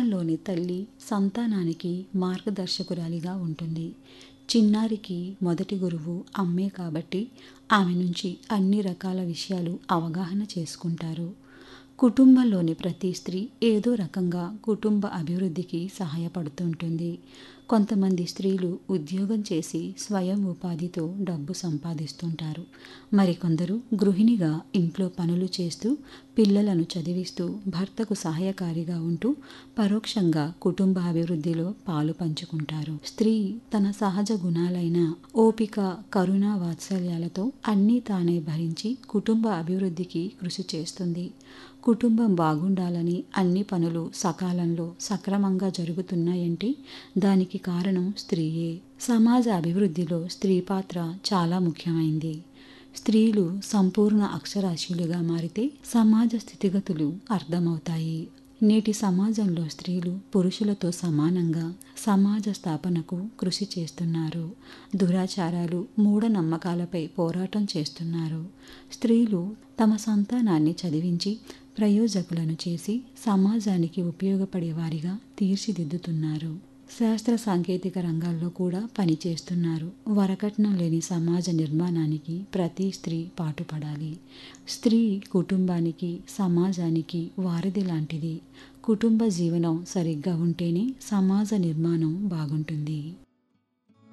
కుటుంబంలోని తల్లి సంతానానికి మార్గదర్శకురాలిగా ఉంటుంది చిన్నారికి మొదటి గురువు అమ్మే కాబట్టి ఆమె నుంచి అన్ని రకాల విషయాలు అవగాహన చేసుకుంటారు కుటుంబంలోని ప్రతి స్త్రీ ఏదో రకంగా కుటుంబ అభివృద్ధికి సహాయపడుతుంటుంది కొంతమంది స్త్రీలు ఉద్యోగం చేసి స్వయం ఉపాధితో డబ్బు సంపాదిస్తుంటారు మరికొందరు గృహిణిగా ఇంట్లో పనులు చేస్తూ పిల్లలను చదివిస్తూ భర్తకు సహాయకారిగా ఉంటూ పరోక్షంగా కుటుంబ అభివృద్ధిలో పాలు పంచుకుంటారు స్త్రీ తన సహజ గుణాలైన ఓపిక కరుణ వాత్సల్యాలతో అన్నీ తానే భరించి కుటుంబ అభివృద్ధికి కృషి చేస్తుంది కుటుంబం బాగుండాలని అన్ని పనులు సకాలంలో సక్రమంగా జరుగుతున్నాయంటే దానికి కారణం స్త్రీయే సమాజ అభివృద్ధిలో స్త్రీ పాత్ర చాలా ముఖ్యమైంది స్త్రీలు సంపూర్ణ అక్షరాస్యులుగా మారితే సమాజ స్థితిగతులు అర్థమవుతాయి నేటి సమాజంలో స్త్రీలు పురుషులతో సమానంగా సమాజ స్థాపనకు కృషి చేస్తున్నారు దురాచారాలు మూఢనమ్మకాలపై పోరాటం చేస్తున్నారు స్త్రీలు తమ సంతానాన్ని చదివించి ప్రయోజకులను చేసి సమాజానికి ఉపయోగపడే వారిగా తీర్చిదిద్దుతున్నారు శాస్త్ర సాంకేతిక రంగాల్లో కూడా పనిచేస్తున్నారు వరకట్నం లేని సమాజ నిర్మాణానికి ప్రతి స్త్రీ పాటుపడాలి స్త్రీ కుటుంబానికి సమాజానికి వారధి లాంటిది కుటుంబ జీవనం సరిగ్గా ఉంటేనే సమాజ నిర్మాణం బాగుంటుంది